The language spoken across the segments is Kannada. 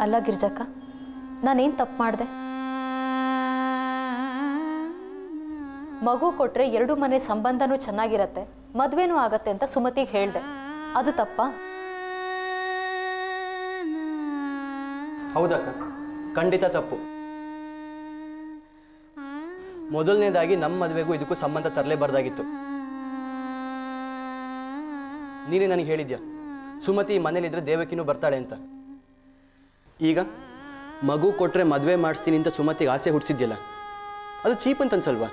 ಅಲ್ಲ ಗಿರ್ಜಕ್ಕ ನಾನೇನು ತಪ್ಪು ಮಾಡಿದೆ ಮಗು ಕೊಟ್ರೆ ಎರಡು ಮನೆ ಸಂಬಂಧನೂ ಚೆನ್ನಾಗಿರತ್ತೆ ಮದ್ವೆನೂ ಆಗತ್ತೆ ಅಂತ ಸುಮತಿಗೆ ಹೇಳ್ದೆ ಅದು ತಪ್ಪಾ ಹೌದಕ್ಕ ಖಂಡಿತ ತಪ್ಪು ಮೊದಲನೇದಾಗಿ ನಮ್ಮ ಮದುವೆಗೂ ಇದಕ್ಕೂ ಸಂಬಂಧ ತರಲೇಬಾರ್ದಾಗಿತ್ತು ನೀನೇ ನನಗೆ ಹೇಳಿದ್ಯಾ ಸುಮತಿ ಮನೇಲಿದ್ರೆ ದೇವಕಿನೂ ಬರ್ತಾಳೆ ಅಂತ ಈಗ ಮಗು ಕೊಟ್ರೆ ಮದುವೆ ಮಾಡಿಸ್ತೀನಿ ಅಂತ ಸುಮತಿಗೆ ಆಸೆ ಹುಟ್ಟಿಸಿದ್ಯಲ್ಲ ಅದು ಚೀಪ್ ಅಂತ ಅನ್ಸಲ್ವಾ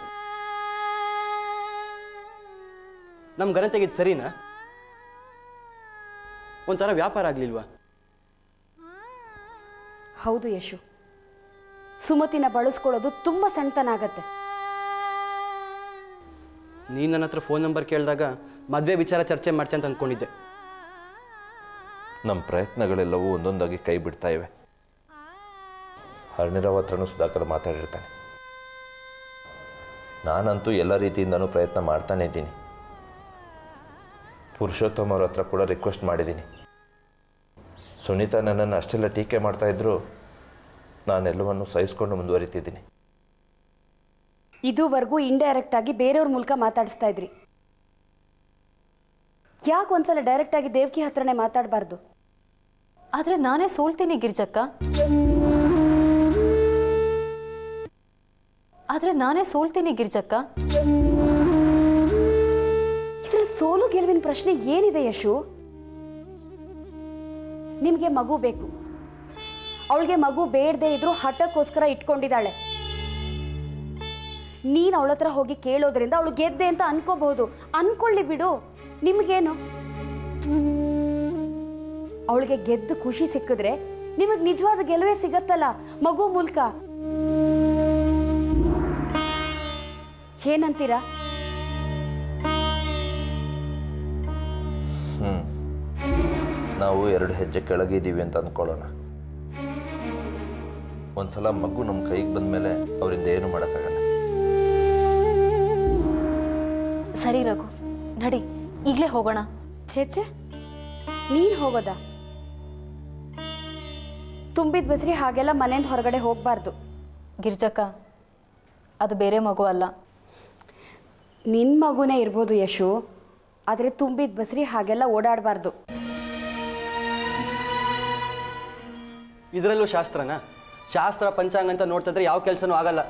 ನಮ್ಮ ಘನತೆಗಿದ್ದು ಸರಿನಾ ಒಂಥರ ವ್ಯಾಪಾರ ಆಗ್ಲಿಲ್ವಾ ಹೌದು ಯಶು ಸುಮತಿನ ಬಳಸ್ಕೊಳ್ಳೋದು ತುಂಬ ಸಣ್ಣತನ ಆಗತ್ತೆ ನೀನು ನನ್ನ ಹತ್ರ ಫೋನ್ ನಂಬರ್ ಕೇಳಿದಾಗ ಮದುವೆ ವಿಚಾರ ಚರ್ಚೆ ಮಾಡ್ತೆ ಅಂತ ಅಂದ್ಕೊಂಡಿದ್ದೆ ನಮ್ಮ ಪ್ರಯತ್ನಗಳೆಲ್ಲವೂ ಒಂದೊಂದಾಗಿ ಕೈ ಬಿಡ್ತಾ ಇವೆ ಹರಣಿರಾವ್ ಹತ್ರನೂ ಸುಧಾಕರ್ ಮಾತಾಡಿರ್ತಾನೆ ನಾನಂತೂ ಎಲ್ಲ ರೀತಿಯಿಂದನೂ ಪ್ರಯತ್ನ ಮಾಡ್ತಾನೆ ಇದ್ದೀನಿ ಪುರುಷೋತ್ತಮ್ ಅವ್ರ ಹತ್ರ ಕೂಡ ರಿಕ್ವೆಸ್ಟ್ ಮಾಡಿದ್ದೀನಿ ಸುನೀತಾ ನನ್ನನ್ನು ಅಷ್ಟೆಲ್ಲ ಟೀಕೆ ಮಾಡ್ತಾ ಇದ್ರು ನಾನೆಲ್ಲವನ್ನು ಸಹಿಸ್ಕೊಂಡು ಮುಂದುವರಿತಿದ್ದೀನಿ ಇದುವರೆಗೂ ಇಂಡೈರೆಕ್ಟ್ ಆಗಿ ಬೇರೆಯವ್ರ ಮೂಲಕ ಮಾತಾಡಿಸ್ತಾ ಇದ್ರಿ ಯಾಕೆ ಒಂದ್ಸಲ ಡೈರೆಕ್ಟ್ ಆಗಿ ದೇವ್ಕಿ ಹತ್ರನೇ ಮಾತಾಡಬಾರ್ದು ಆದರೆ ನಾನೇ ಸೋಲ್ತೀನಿ ಗಿರ್ಜಕ್ಕ ಆದರೆ ನಾನೇ ಸೋಲ್ತೀನಿ ಗಿರ್ಜಕ್ಕ ಇದ್ರಲ್ಲಿ ಸೋಲು ಗೆಲುವಿನ ಪ್ರಶ್ನೆ ಏನಿದೆ ಯಶು ನಿಮಗೆ ಮಗು ಬೇಕು ಅವಳಿಗೆ ಮಗು ಬೇಡದೆ ಇದ್ರೂ ಹಠಕ್ಕೋಸ್ಕರ ಇಟ್ಕೊಂಡಿದ್ದಾಳೆ ನೀನು ಅವಳ ಹತ್ರ ಹೋಗಿ ಕೇಳೋದ್ರಿಂದ ಅವಳು ಗೆದ್ದೆ ಅಂತ ಅನ್ಕೋಬಹುದು ಅನ್ಕೊಳ್ಳಿ ಬಿಡು ನಿಮಗೇನು ಅವಳಿಗೆ ಗೆದ್ದು ಖುಷಿ ಸಿಕ್ಕಿದ್ರೆ ನಿಮಗೆ ನಿಜವಾದ ಗೆಲುವೇ ಸಿಗತ್ತಲ್ಲ ಮಗು ಮೂಲಕ ಏನಂತೀರಾ ನಾವು ಎರಡು ಹೆಜ್ಜೆ ಕೆಳಗಿದ್ದೀವಿ ಅಂತ ಅಂದ್ಕೊಳ್ಳೋಣ ಒಂದ್ಸಲ ಮಗು ನಮ್ಮ ಕೈಗೆ ಬಂದಮೇಲೆ ಅವರಿಂದ ಏನು ಮಾಡೋಕ್ಕಾಗಲ್ಲ ಸರಿ ರಘು ನಡಿ ಈಗಲೇ ಹೋಗೋಣ ಛೇಚೆ ನೀನು ಹೋಗೋದಾ ತುಂಬಿದ ಬಸ್ರಿ ಹಾಗೆಲ್ಲ ಮನೆಯಿಂದ ಹೊರಗಡೆ ಹೋಗಬಾರ್ದು ಗಿರ್ಜಕ್ಕ ಅದು ಬೇರೆ ಮಗು ಅಲ್ಲ ನಿನ್ನ ಮಗುನೇ ಇರ್ಬೋದು ಯಶು ಆದರೆ ತುಂಬಿದ ಬಸ್ರಿ ಹಾಗೆಲ್ಲ ಓಡಾಡಬಾರ್ದು ಇದರಲ್ಲೂ ಶಾಸ್ತ್ರನಾ ಶಾಸ್ತ್ರ ಪಂಚಾಂಗ ಅಂತ ನೋಡ್ತಿದ್ರೆ ಯಾವ ಕೆಲಸನೂ ಆಗಲ್ಲ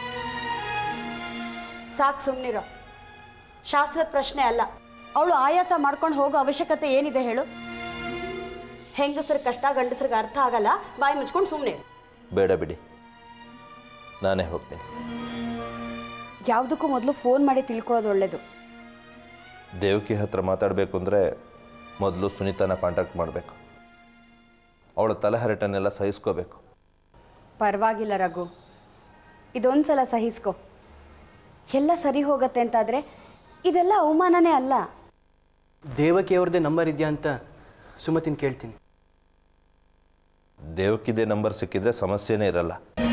ಸಾಕು ಸುಮ್ಮನಿರೋ ಶಾಸ್ತ್ರದ ಪ್ರಶ್ನೆ ಅಲ್ಲ ಅವಳು ಆಯಾಸ ಮಾಡ್ಕೊಂಡು ಹೋಗೋ ಅವಶ್ಯಕತೆ ಏನಿದೆ ಹೇಳು ಹೆಂಗಸ್ರ ಕಷ್ಟ ಗಂಡಸ್ರಿಗೆ ಅರ್ಥ ಆಗಲ್ಲ ಬಾಯಿ ಮುಚ್ಕೊಂಡು ಸುಮ್ಮನೆ ಬೇಡ ಬಿಡಿ ನಾನೇ ಹೋಗ್ತೀನಿ ಯಾವುದಕ್ಕೂ ಮೊದಲು ಫೋನ್ ಮಾಡಿ ತಿಳ್ಕೊಳ್ಳೋದು ಒಳ್ಳೇದು ದೇವಕಿ ಹತ್ರ ಮಾತಾಡಬೇಕು ಅಂದರೆ ಮೊದಲು ಸುನೀತಾನ ಕಾಂಟ್ಯಾಕ್ಟ್ ಮಾಡಬೇಕು ಅವಳ ತಲೆಹರಟನ್ನೆಲ್ಲ ಸಹಿಸ್ಕೋಬೇಕು ಪರವಾಗಿಲ್ಲ ರಘು ಇದೊಂದು ಸಲ ಸಹಿಸ್ಕೊ ಎಲ್ಲ ಸರಿ ಹೋಗತ್ತೆ ಅಂತಾದರೆ ಇದೆಲ್ಲ ಅವಮಾನನೇ ಅಲ್ಲ ದೇವಕಿ ಅವ್ರದ್ದೇ ನಂಬರ್ ಇದೆಯಾ ಅಂತ ಸುಮತಿನ ಕೇಳ್ತೀನಿ ದೇವಕಿದೆ ನಂಬರ್ ಸಿಕ್ಕಿದ್ರೆ ಸಮಸ್ಯೆನೇ ಇರಲ್ಲ